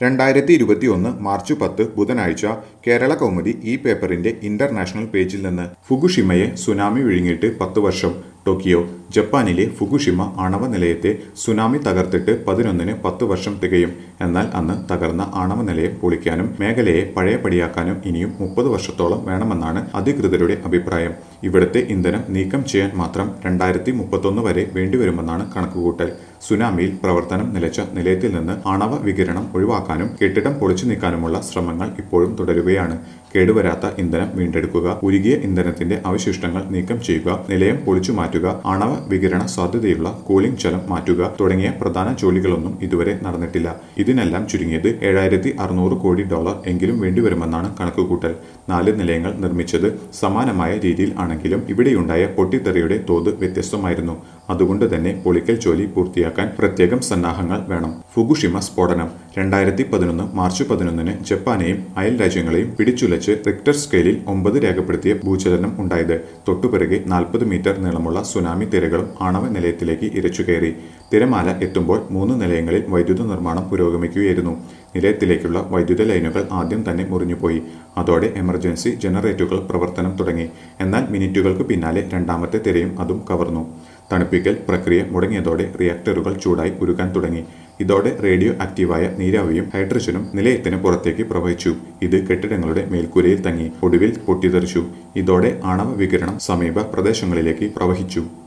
രണ്ടായിരത്തി ഇരുപത്തിയൊന്ന് മാർച്ച് പത്ത് ബുധനാഴ്ച കേരള കൗമുദി ഈ പേപ്പറിന്റെ ഇന്റർനാഷണൽ പേജിൽ നിന്ന് ഫുകുഷിമയെ സുനാമി വിഴുങ്ങിയിട്ട് പത്ത് വർഷം ടോക്കിയോ ജപ്പാനിലെ ഫുകുഷിമ ആണവ നിലയത്തെ സുനാമി തകർത്തിട്ട് പതിനൊന്നിന് പത്ത് വർഷം തികയും എന്നാൽ അന്ന് തകർന്ന ആണവ നിലയം പൊളിക്കാനും മേഖലയെ പഴയപടിയാക്കാനും ഇനിയും മുപ്പത് വർഷത്തോളം വേണമെന്നാണ് അധികൃതരുടെ അഭിപ്രായം ഇവിടുത്തെ ഇന്ധനം നീക്കം ചെയ്യാൻ മാത്രം രണ്ടായിരത്തി മുപ്പത്തൊന്ന് വരെ വേണ്ടിവരുമെന്നാണ് കണക്കുകൂട്ടൽ സുനാമിയിൽ പ്രവർത്തനം നിലച്ച നിലയത്തിൽ നിന്ന് ആണവ വികിരണം ഒഴിവാക്കാനും കെട്ടിടം പൊളിച്ചു നീക്കാനുമുള്ള ശ്രമങ്ങൾ ഇപ്പോഴും തുടരുകയാണ് കേടുവരാത്ത ഇന്ധനം വീണ്ടെടുക്കുക ഉരുകിയ ഇന്ധനത്തിന്റെ അവശിഷ്ടങ്ങൾ നീക്കം ചെയ്യുക നിലയം പൊളിച്ചു മാറ്റുക ആണവ വികിരണ സാധ്യതയുള്ള കൂളിംഗ് ജലം മാറ്റുക തുടങ്ങിയ പ്രധാന ജോലികളൊന്നും ഇതുവരെ നടന്നിട്ടില്ല ഇതിനെല്ലാം ചുരുങ്ങിയത് ഏഴായിരത്തി അറുന്നൂറ് കോടി ഡോളർ എങ്കിലും വേണ്ടിവരുമെന്നാണ് കണക്കുകൂട്ടൽ നാല് നിലയങ്ങൾ നിർമ്മിച്ചത് സമാനമായ രീതിയിൽ ആണെങ്കിലും ഇവിടെയുണ്ടായ പൊട്ടിത്തെറിയുടെ തോത് വ്യത്യസ്തമായിരുന്നു അതുകൊണ്ട് തന്നെ പൊളിക്കൽ ജോലി പൂർത്തിയാക്കാൻ പ്രത്യേകം സന്നാഹങ്ങൾ വേണം ഫുകുഷിമ സ്ഫോടനം രണ്ടായിരത്തി പതിനൊന്ന് മാർച്ച് പതിനൊന്നിന് ജപ്പാനെയും അയൽ രാജ്യങ്ങളെയും പിടിച്ചുലച്ച് റിക്ടർ സ്കെയിലിൽ ഒമ്പത് രേഖപ്പെടുത്തിയ ഭൂചലനം ഉണ്ടായത് തൊട്ടുപിറകെ നാൽപ്പത് മീറ്റർ നീളമുള്ള സുനാമി തിരകളും ആണവ നിലയത്തിലേക്ക് ഇരച്ചുകയറി തിരമാല എത്തുമ്പോൾ മൂന്ന് നിലയങ്ങളിൽ വൈദ്യുത നിർമ്മാണം പുരോഗമിക്കുകയായിരുന്നു നിലയത്തിലേക്കുള്ള വൈദ്യുത ലൈനുകൾ ആദ്യം തന്നെ മുറിഞ്ഞുപോയി അതോടെ എമർജൻസി ജനറേറ്ററുകൾ പ്രവർത്തനം തുടങ്ങി എന്നാൽ മിനിറ്റുകൾക്ക് പിന്നാലെ രണ്ടാമത്തെ തിരയും അതും കവർന്നു തണുപ്പിക്കൽ പ്രക്രിയ മുടങ്ങിയതോടെ റിയാക്ടറുകൾ ചൂടായി ഉരുകാൻ തുടങ്ങി ഇതോടെ റേഡിയോ ആക്റ്റീവായ നീരാവിയും ഹൈഡ്രജനും നിലയത്തിന് പുറത്തേക്ക് പ്രവഹിച്ചു ഇത് കെട്ടിടങ്ങളുടെ മേൽക്കൂരയിൽ തങ്ങി ഒടുവിൽ പൊട്ടിത്തെറിച്ചു ഇതോടെ ആണവ വികിരണം സമീപ പ്രദേശങ്ങളിലേക്ക് പ്രവഹിച്ചു